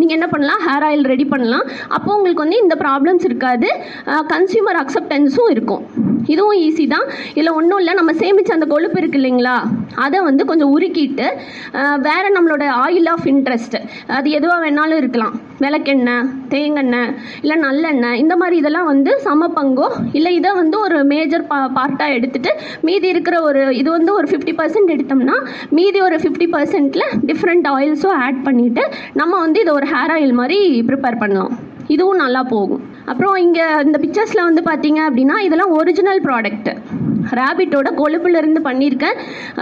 நீங்கள் என்ன பண்ணலாம் ஹேர் ஆயில் ரெடி பண்ணலாம் அப்போ உங்களுக்கு வந்து இந்த ப்ராப்ளம்ஸ் இருக்காது கன்சியூமர் அக்செப்டன்ஸும் இருக்கும் இதுவும் ஈஸி தான் இதில் ஒன்றும் இல்லை நம்ம சேமிச்ச அந்த கொழுப்பு இருக்கு இல்லைங்களா அதை வந்து கொஞ்சம் உருக்கிட்டு அஹ், வேற நம்மளோட ஆயில் ஆஃப் இன்ட்ரெஸ்ட் அது எதுவாக வேணாலும் இருக்கலாம் விளக்கெண்ணெய் தேங்கெண்ணெய் இல்லை நல்லெண்ணெய் இந்த மாதிரி இதெல்லாம் வந்து சம பங்கோ இல்லை இதை வந்து ஒரு மேஜர் பா பார்ட்டாக எடுத்துட்டு மீதி இருக்கிற ஒரு இது வந்து ஒரு ஃபிஃப்டி பர்சன்ட் எடுத்தோம்னா மீதி ஒரு ஃபிஃப்டி பர்சன்ட்டில் டிஃப்ரெண்ட் ஆயில்ஸும் ஆட் பண்ணிவிட்டு நம்ம வந்து இதை ஒரு ஹேர் ஆயில் மாதிரி ப்ரிப்பேர் பண்ணலாம் இதுவும் நல்லா போகும் அப்புறம் இங்கே இந்த பிக்சர்ஸில் வந்து பார்த்தீங்க அப்படின்னா இதெல்லாம் ஒரிஜினல் ப்ராடக்ட் ரேபிட்டோட கொழுப்புலேருந்து பண்ணியிருக்கேன்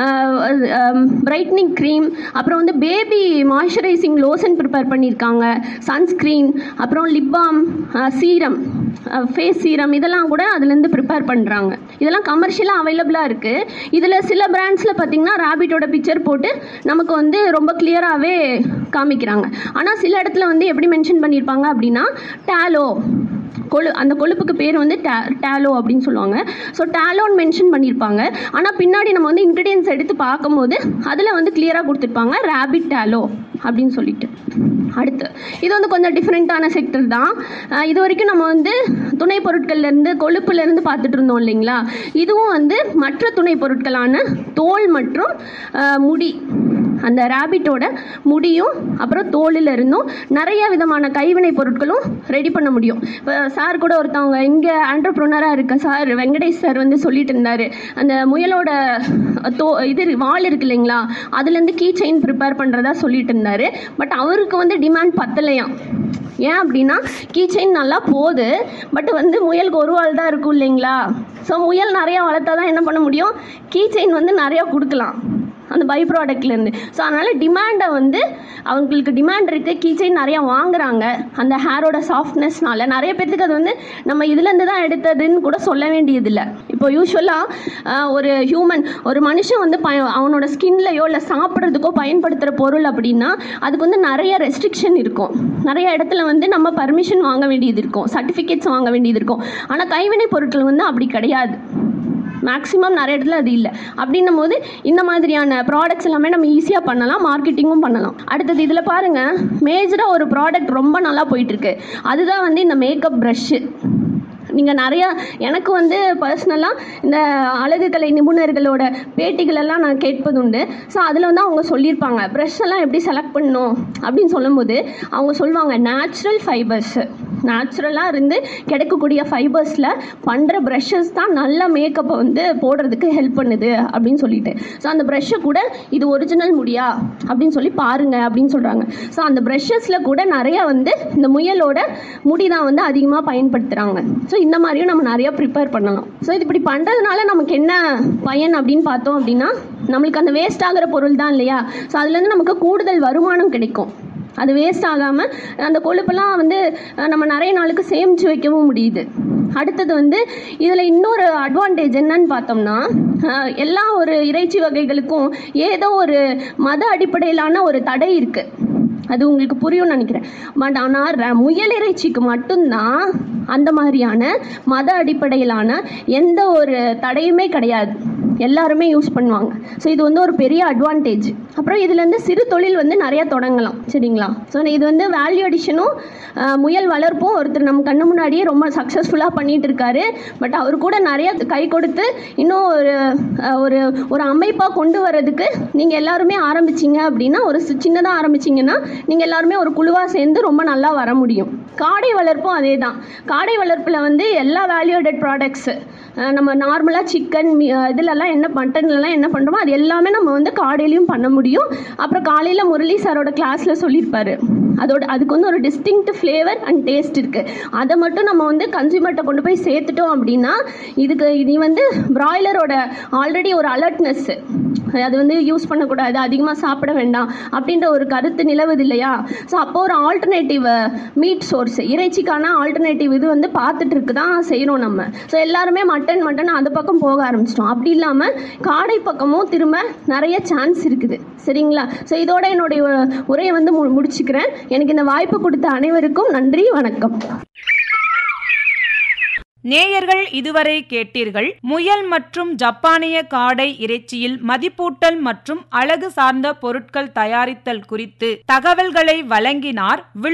பிரைட்னிங் க்ரீம் அப்புறம் வந்து பேபி மாய்ஸ்சரைசிங் லோஷன் ப்ரிப்பேர் பண்ணியிருக்காங்க சன்ஸ்க்ரீன் அப்புறம் lip balm serum face serum இதெல்லாம் கூட அதுலேருந்து ப்ரிப்பேர் பண்ணுறாங்க இதெல்லாம் கமர்ஷியலாக அவைலபிளாக இருக்குது இதில் சில பிராண்ட்ஸில் பார்த்தீங்கன்னா ரேபிட்டோட பிக்சர் போட்டு நமக்கு வந்து ரொம்ப கிளியராகவே காமிக்கிறாங்க ஆனால் சில இடத்துல வந்து எப்படி மென்ஷன் பண்ணியிருப்பாங்க அப்படின்னா டேலோ கொழு அந்த கொழுப்புக்கு பேர் வந்து டே டேலோ அப்படின்னு சொல்லுவாங்க ஸோ டேலோன்னு மென்ஷன் பண்ணியிருப்பாங்க ஆனால் பின்னாடி நம்ம வந்து இன்க்ரீடியன்ஸ் எடுத்து பார்க்கும்போது அதில் வந்து கிளியராக கொடுத்துருப்பாங்க ரேபிட் டேலோ அப்படின்னு சொல்லிட்டு அடுத்து இது வந்து கொஞ்சம் டிஃப்ரெண்ட்டான செக்டர் தான் அஹ் இது வரைக்கும் நம்ம வந்து துணை பொருட்கள்லேருந்து கொழுப்புலேருந்து பார்த்துட்டு இருந்தோம் இல்லைங்களா இதுவும் வந்து மற்ற துணை பொருட்களான தோல் மற்றும் அஹ், முடி அந்த ரேபிட்டோட முடியும் அப்புறம் தோலில் இருந்தும் நிறைய விதமான கைவினை பொருட்களும் ரெடி பண்ண முடியும் இப்போ சார் கூட ஒருத்தவங்க இங்கே ஆண்டர்ப்ரொனராக இருக்க சார் வெங்கடேஷ் சார் வந்து சொல்லிட்டு இருந்தார் அந்த முயலோட தோ இது வால் இருக்கு இல்லைங்களா அதுலேருந்து கீ செயின் ப்ரிப்பேர் பண்ணுறதா சொல்லிட்டு இருந்தார் பட் அவருக்கு வந்து டிமாண்ட் பத்தலையாம் ஏன் அப்படின்னா கீ செயின் நல்லா போகுது பட் வந்து முயலுக்கு ஒரு வால் தான் இருக்கும் இல்லைங்களா ஸோ முயல் நிறையா வளர்த்தா தான் என்ன பண்ண முடியும் கீ செயின் வந்து நிறையா கொடுக்கலாம் அந்த பை ப்ராடக்ட்லேருந்து ஸோ அதனால் டிமாண்டை வந்து அவங்களுக்கு டிமாண்ட் இருக்குது கீச்சைன் நிறையா வாங்குறாங்க அந்த ஹேரோட சாஃப்ட்னஸ்னால நிறைய பேர்த்துக்கு அது வந்து நம்ம இதுலேருந்து தான் எடுத்ததுன்னு கூட சொல்ல வேண்டியதில்லை இப்போ யூஸ்வலாக ஒரு ஹியூமன் ஒரு மனுஷன் வந்து ப அவனோட ஸ்கின்லையோ இல்லை சாப்பிட்றதுக்கோ பயன்படுத்துகிற பொருள் அப்படின்னா அதுக்கு வந்து நிறைய ரெஸ்ட்ரிக்ஷன் இருக்கும் நிறைய இடத்துல வந்து நம்ம பர்மிஷன் வாங்க வேண்டியது இருக்கும் சர்டிஃபிகேட்ஸ் வாங்க வேண்டியது இருக்கும் ஆனால் கைவினை பொருட்கள் வந்து அப்படி கிடையாது மேக்ஸிமம் நிறைய இடத்துல அது இல்லை அப்படின்னும் போது இந்த மாதிரியான ப்ராடக்ட்ஸ் எல்லாமே நம்ம ஈஸியாக பண்ணலாம் மார்க்கெட்டிங்கும் பண்ணலாம் அடுத்தது இதில் பாருங்கள் மேஜராக ஒரு ப்ராடக்ட் ரொம்ப நல்லா போயிட்டுருக்கு அதுதான் வந்து இந்த மேக்கப் ப்ரஷ்ஷு நீங்கள் நிறையா எனக்கு வந்து பர்சனலாக இந்த அழகுக்கலை நிபுணர்களோட பேட்டிகளெல்லாம் நான் கேட்பதுண்டு ஸோ அதில் வந்து அவங்க சொல்லியிருப்பாங்க ப்ரஷ் எல்லாம் எப்படி செலக்ட் பண்ணணும் அப்படின்னு சொல்லும்போது அவங்க சொல்லுவாங்க நேச்சுரல் ஃபைபர்ஸ் நேச்சுரலாக இருந்து கிடைக்கக்கூடிய ஃபைபர்ஸில் பண்ணுற ப்ரஷஸ் தான் நல்ல மேக்கப்பை வந்து போடுறதுக்கு ஹெல்ப் பண்ணுது அப்படின்னு சொல்லிட்டு ஸோ அந்த ப்ரஷ்ஷை கூட இது ஒரிஜினல் முடியா அப்படின்னு சொல்லி பாருங்க அப்படின்னு சொல்கிறாங்க ஸோ அந்த ப்ரஷஸில் கூட நிறைய வந்து இந்த முயலோட முடி தான் வந்து அதிகமாக பயன்படுத்துகிறாங்க ஸோ இந்த மாதிரியும் நம்ம நிறைய ப்ரிப்பேர் பண்ணலாம் ஸோ இது இப்படி பண்ணுறதுனால நமக்கு என்ன பயன் அப்படின்னு பார்த்தோம் அப்படின்னா நம்மளுக்கு அந்த வேஸ்ட் ஆகிற பொருள் தான் இல்லையா ஸோ அதுலேருந்து நமக்கு கூடுதல் வருமானம் கிடைக்கும் அது வேஸ்ட் ஆகாமல் அந்த கொழுப்பெல்லாம் வந்து அஹ், நம்ம நிறைய நாளுக்கு சேமித்து வைக்கவும் முடியுது அடுத்தது வந்து இதில் இன்னொரு அட்வான்டேஜ் என்னன்னு பார்த்தோம்னா அஹ், எல்லா ஒரு இறைச்சி வகைகளுக்கும் ஏதோ ஒரு மத அடிப்படையிலான ஒரு தடை இருக்குது அது உங்களுக்கு புரியும்னு நினைக்கிறேன் பட் ஆனால் ர- முயல் இறைச்சிக்கு மட்டும்தான் அந்த மாதிரியான மத அடிப்படையிலான எந்த ஒரு தடையுமே கிடையாது எல்லாருமே யூஸ் பண்ணுவாங்க ஸோ இது வந்து ஒரு பெரிய அட்வான்டேஜ் அப்புறம் இதுலேருந்து சிறு தொழில் வந்து நிறைய தொடங்கலாம் சரிங்களா ஸோ இது வந்து வேல்யூ அடிஷனும் முயல் வளர்ப்பும் ஒருத்தர் நம்ம கண்ணு முன்னாடியே ரொம்ப சக்ஸஸ்ஃபுல்லாக பண்ணிட்டு இருக்காரு பட் அவர் கூட நிறைய கை கொடுத்து இன்னும் ஒரு அஹ், ஒரு ஒரு அமைப்பாக கொண்டு வரதுக்கு நீங்கள் எல்லாருமே ஆரம்பிச்சீங்க அப்படின்னா ஒரு சின்னதாக ஆரம்பிச்சீங்கன்னா நீங்கள் எல்லாருமே ஒரு குழுவாக சேர்ந்து ரொம்ப நல்லா வர முடியும் காடை வளர்ப்பும் அதே தான் காடை வளர்ப்பில் வந்து எல்லா வேல்யூடட் ப்ராடக்ட்ஸு நம்ம நார்மலாக சிக்கன் இதிலெல்லாம் என்ன மட்டன்லலாம் என்ன பண்ணுறோமோ அது எல்லாமே நம்ம வந்து காடையிலையும் பண்ண முடியும் அப்புறம் காலையில் முரளி சாரோட கிளாஸில் சொல்லியிருப்பாரு அதோட அதுக்கு வந்து ஒரு டிஸ்டிங்க்ட் ஃப்ளேவர் அண்ட் டேஸ்ட் இருக்குது அதை மட்டும் நம்ம வந்து கன்சியூமர்கிட்ட கொண்டு போய் சேர்த்துட்டோம் அப்படின்னா இதுக்கு இது வந்து பிராய்லரோட ஆல்ரெடி ஒரு அலர்ட்னஸ்ஸு அது வந்து யூஸ் பண்ணக்கூடாது அதிகமாக சாப்பிட வேண்டாம் அப்படின்ற ஒரு கருத்து நிலவுது இல்லையா ஸோ அப்போ ஒரு ஆல்டர்னேட்டிவ் மீட் சோர்ஸ் இறைச்சிக்கான ஆல்டர்னேட்டிவ் இது வந்து பார்த்துட்டு இருக்கு தான் செய்கிறோம் நம்ம ஸோ எல்லாருமே மட்டன் மட்டன் அது பக்கம் போக ஆரம்பிச்சிட்டோம் அப்படி இல்லாமல் காடை பக்கமும் திரும்ப நிறைய சான்ஸ் இருக்குது சரிங்களா ஸோ இதோட என்னுடைய உரையை வந்து மு- முடிச்சுக்கிறேன் எனக்கு இந்த வாய்ப்பு கொடுத்த அனைவருக்கும் நன்றி வணக்கம் நேயர்கள் இதுவரை கேட்டீர்கள் முயல் மற்றும் ஜப்பானிய காடை இறைச்சியில் மதிப்பூட்டல் மற்றும் அழகு சார்ந்த பொருட்கள் தயாரித்தல் குறித்து தகவல்களை வழங்கினார்